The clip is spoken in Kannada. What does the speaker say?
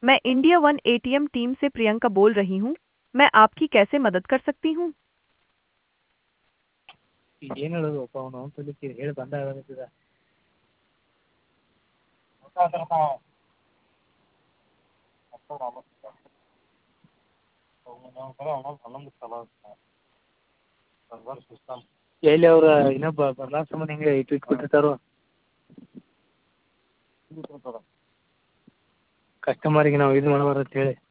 मैं इंडिया वन एटीएम टीम से प्रियंका बोल रही हूँ मैं आपकी कैसे मदद कर सकती हूँ ಈಗ ಏನು ಹೇಳೋದಪ್ಪ ಅವನು ಅಂತಲಿಕ್ಕೆ ಹೇಳಿ ಬಂದ ಹೇಳಕತ್ತಿದ ಎಲ್ಲಿ ಅವ್ರ ಇನ್ನೊಬ್ಬ ಬರ್ಲಾರ ಸಂಬಂಧ ಹಿಂಗೆ ಇಟ್ಟು ಇಟ್ಬಿಟ್ಟಿರ್ತಾರೋ ಕಸ್ಟಮರಿಗೆ ನಾವು ಇದು ಮಾಡಬಾರ್ದು ಅಂತ ಹೇಳಿ